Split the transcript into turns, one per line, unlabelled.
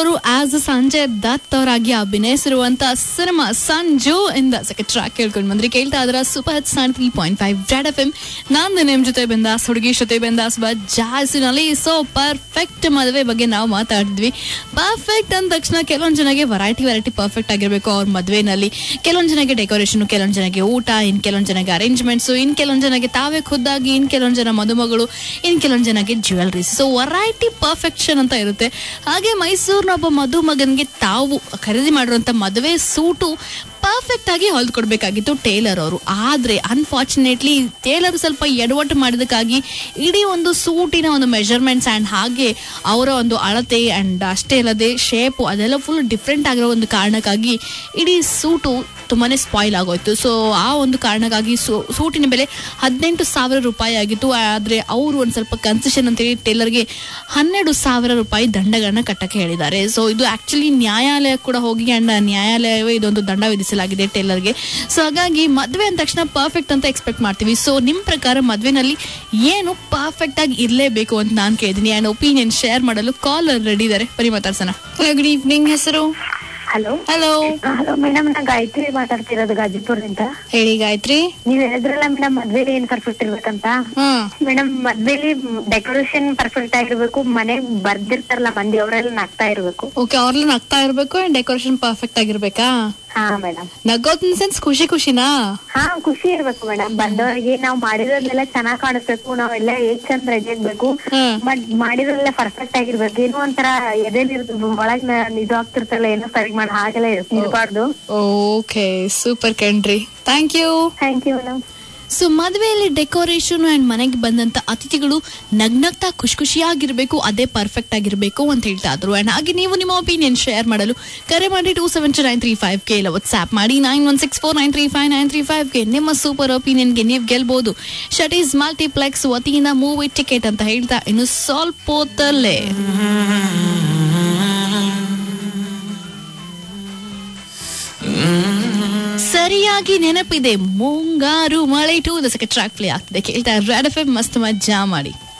ಅವರು ಆಸ್ ಸಂಜಯ್ ದತ್ ಅವರಾಗಿ ಅಭಿನಯಿಸಿರುವಂತ ಸಿನಿಮಾ ಸಂಜು ಇಂದ ಸೆಕೆಂಡ್ ಟ್ರ್ಯಾಕ್ ಕೇಳ್ಕೊಂಡು ಬಂದ್ರಿ ಕೇಳ್ತಾ ಇದ್ರ super hits nine three point five red F M ನಾನು ನಿಮ್ ಜೊತೆ ಬೆಂದಾಸ್ ಹುಡುಗಿ ಜೊತೆ ಬೆಂದಾಸ್ ಜಾಸ್ತಿನಲ್ಲಿ ಸೊ ಪರ್ಫೆಕ್ಟ್ ಮದುವೆ ಬಗ್ಗೆ ನಾವು ಮಾತಾಡಿದ್ವಿ ಪರ್ಫೆಕ್ಟ್ ಅಂದ ತಕ್ಷಣ ಕೆಲವೊಂದು ಜನಗೆ ವೆರೈಟಿ ವೆರೈಟಿ ಪರ್ಫೆಕ್ಟ್ ಆಗಿರ್ಬೇಕು ಅವ್ರ ಮದುವೆನಲ್ಲಿ ಕೆಲವೊಂದು ಜನಗೆ ಡೆಕೋರೇಷನ್ ಕೆಲವೊಂದು ಜನಗೆ ಊಟ ಇನ್ ಕೆಲವೊಂದು ಜನಗೆ ಅರೇಂಜ್ಮೆಂಟ್ಸ್ ಇನ್ ಕೆಲವೊಂದು ಜನಗೆ ತಾವೇ ಖುದ್ದಾಗಿ ಇನ್ ಕೆಲವೊಂದು ಜನ ಮದುಮಗಳು ಇನ್ ಕೆಲವೊಂದು ಜನಗೆ ಜ್ಯುವೆಲ್ರೀಸ್ ಸೊ ವೆರೈಟಿ ಪರ್ಫೆಕ್ಷನ್ ಅಂತ ಇರುತ್ತೆ ಹಾಗೆ ಮೈಸೂರಿನ ಒಬ್ಬ ಮದುಮಗನಿಗೆ ತಾವು ಖರೀದಿ ಮಾಡಿರುವಂತ ಮದುವೆ ಸೂಟು ಪರ್ಫೆಕ್ಟ್ ಆಗಿ ಹೊಲ್ಕೊಡ್ಬೇಕಾಗಿತ್ತು ಟೇಲರ್ ಅವರು ಆದ್ರೆ ಅನ್ಫಾರ್ಚುನೇಟ್ಲಿ ಟೇಲರ್ ಸ್ವಲ್ಪ ಎಡವಟ್ಟು ಮಾಡಿದಕ್ಕಾಗಿ ಇಡೀ ಒಂದು ಸೂಟಿನ ಒಂದು ಮೆಜರ್ಮೆಂಟ್ಸ್ ಅಂಡ್ ಹಾಗೆ ಅವರ ಒಂದು ಅಳತೆ ಅಂಡ್ ಅಷ್ಟೇ ಅಲ್ಲದೆ ಶೇಪು ಅದೆಲ್ಲ ಫುಲ್ ಡಿಫ್ರೆಂಟ್ ಆಗಿರೋ ಒಂದು ಕಾರಣಕ್ಕಾಗಿ ಇಡೀ ಸೂಟು ತುಂಬಾನೇ ಸ್ಪಾಯ್ಲ್ ಆಗೋಯ್ತು ಸೊ ಆ ಒಂದು ಕಾರಣಕ್ಕಾಗಿ ಸೂ- ಸೂಟಿನ ಬೆಲೆ ಹದಿನೆಂಟು ಸಾವಿರ ರೂಪಾಯಿ ಆಗಿತ್ತು ಆದ್ರೆ ಅವರು ಒಂದು ಸ್ವಲ್ಪ ಕನ್ಸೆಷನ್ ಅಂತೇಳಿ ಟೇಲರ್ಗೆ ಹನ್ನೆರಡು ಸಾವಿರ ರೂಪಾಯಿ ದಂಡಗಳನ್ನ ಕಟ್ಟಕ್ಕೆ ಹೇಳಿದ್ದಾರೆ ಸೊ ಇದು ಆಕ್ಚುಲಿ ನ್ಯಾಯಾಲಯ ಕೂಡ ಹೋಗಿ ಅಂಡ್ ನ್ಯಾಯಾಲಯವೇ ಇದೊಂದು ದಂಡ ವಿಧಿಸಲಾಗಿದೆ ಟೇಲರ್ಗೆ ಸೊ ಹಾಗಾಗಿ ಮದ್ವೆ ಅಂದ ತಕ್ಷಣ ಪರ್ಫೆಕ್ಟ್ ಅಂತ ಎಕ್ಸ್ಪೆಕ್ಟ್ ಮಾಡ್ತೀವಿ ಸೊ ನಿಮ್ ಪ್ರಕಾರ ಮದ್ವೆನಲ್ಲಿ ಏನು ಪರ್ಫೆಕ್ಟ್ ಆಗಿ ಇರ್ಲೇಬೇಕು ಅಂತ ನಾನು ಕೇಳಿದೀನಿ ಅಂಡ್ ಒಪಿನಿಯನ್ ಶೇರ್ ಮಾಡಲು ಕಾಲರ್ ರೆಡಿ ಇದ್ದಾರೆ ಬರೀ ಮಾತಾಡ್ಸೋಣ ಗುಡ್ ಈವ್ನಿಂಗ್ ಹೆಸರು
ಹಲೋ
ಹಲೋ
ಹಲೋ ಮೇಡಮ್ ನಾ ಗಾಯತ್ರಿ ಮಾತಾಡ್ತಿರೋದು ಗಾಜಿಪುರದಿಂದ
ಹೇಳಿ ಗಾಯತ್ರಿ
ನೀವ್ ಹೇಳಿದ್ರಲ್ಲ ಮೇಡಮ್ ಮದ್ವೆಲಿ ಏನ್ ಪರ್ಫೆಕ್ಟ್ ಇರ್ಬೇಕಂತ
ಹ್ಮ್
ಮೇಡಮ್ ಮದ್ವೆಲಿ ಡೆಕೋರೇಷನ್ ಪರ್ಫೆಕ್ಟ್ ಆಗಿರ್ಬೇಕು ಮನೆಗ್ ಬರ್ದಿರ್ತಾರಲ್ಲ ಮಂದಿ ಅವರೆಲ್ಲ ನಗ್ತಾ ಇರ್ಬೇಕು
ಓಕೆ ಅವ್ರೆಲ್ಲ ನಗ್ತಾ ಇರ್ಬೇಕು ಅಂಡ್ ಡೆಕೋರೇಷನ್ ಪರ್ಫೆಕ್ಟ್ ಆಗಿರ್ಬೇಕಾ
ಹಾ ಮೇಡಮ್
ನಗೋದ್ ಇನ್ ಸೆನ್ಸ್ ಖುಷಿ ಖುಷಿನಾ
ಹಾ ಖುಷಿ ಇರ್ಬೇಕು ಮೇಡಮ್ ಬಂದವರಿಗೆ ನಾವ್ ಮಾಡಿರೋದೆಲ್ಲ ಚೆನ್ನಾಗ್ ಕಾಣಿಸ್ಬೇಕು ನಾವೆಲ್ಲ ಏಟ್ ಚಂದ ರೆಡಿ ಆಗ್ಬೇಕು
ಹ್ಮ್.
ಬಟ್ ಮಾಡಿರೋದೆಲ್ಲ ಪರ್ಫೆಕ್ಟ್ ಆಗಿರ್ಬೇಕು ಏನೋ ಒಂಥರ ಎದೆಲಿ ಒಳಗ್ ನ- ಇದು ಆಗ್ತಿರ್ತಲ್ಲ ಏನೋ ಸರಿ ಮಾಡಿ ಹಾಗೆಲ್ಲ ಇರ್- ಇರ್ಬಾರ್ದು
ಓಕೆ ಸೂಪರ್ ಕಣ್ರಿ thank you
thank you madam
so ಮದುವೆಯಲ್ಲಿ ಡೆಕೋರೇಷನ್ ಅಂಡ್ ಮನೆಗೆ ಬಂದಂತ ಅತಿಥಿಗಳು ನಗ್ನಗ್ತಾ ಖುಷಿ ಖುಷಿಯಾಗಿರ್ಬೇಕು ಅದೇ ಪರ್ಫೆಕ್ಟ್ ಆಗಿರ್ಬೇಕು ಅಂತ ಹೇಳ್ತಾ ಇದ್ರು ಅಂಡ್ ಹಾಗೆ ನೀವು ನಿಮ್ಮ ಒಪಿನಿಯನ್ ಶೇರ್ ಮಾಡಲು ಕರೆ ಮಾಡಿ two seven two nine three five ಕೆ ಇಲ್ಲ ವಾಟ್ಸ್ಆಪ್ ಮಾಡಿ nine one six four nine three five nine three five ಗೆ ನಿಮ್ಮ ಸೂಪರ್ ಒಪಿನಿಯನ್ಗೆ ನೀವು ಗೆಲ್ಬಹುದು ಶಟೀಸ್ ಮಲ್ಟಿಪ್ಲೆಕ್ಸ್ ವತಿಯಿಂದ ಮೂವಿ ಟಿಕೆಟ್ ಅಂತ ಹೇಳ್ತಾ ಇನ್ನು ಸ್ವಲ್ಪ ಹೊತ್ತಲ್ಲೇ ಸರಿಯಾಗಿ ನೆನಪಿದೆ ಮುಂಗಾರು ಮಳೆ ಟು ದಸಕ್ಕೆ ಟ್ರ್ಯಾಕ್ ಪ್ಲೇ ಆಗ್ತಿದೆ ಕೇಳ್ತಾ ರೆಡ್ ಎಫ್ ಎಂ ಮಸ್ತ್ ಮಜ್ಜಾ ಮಾಡಿ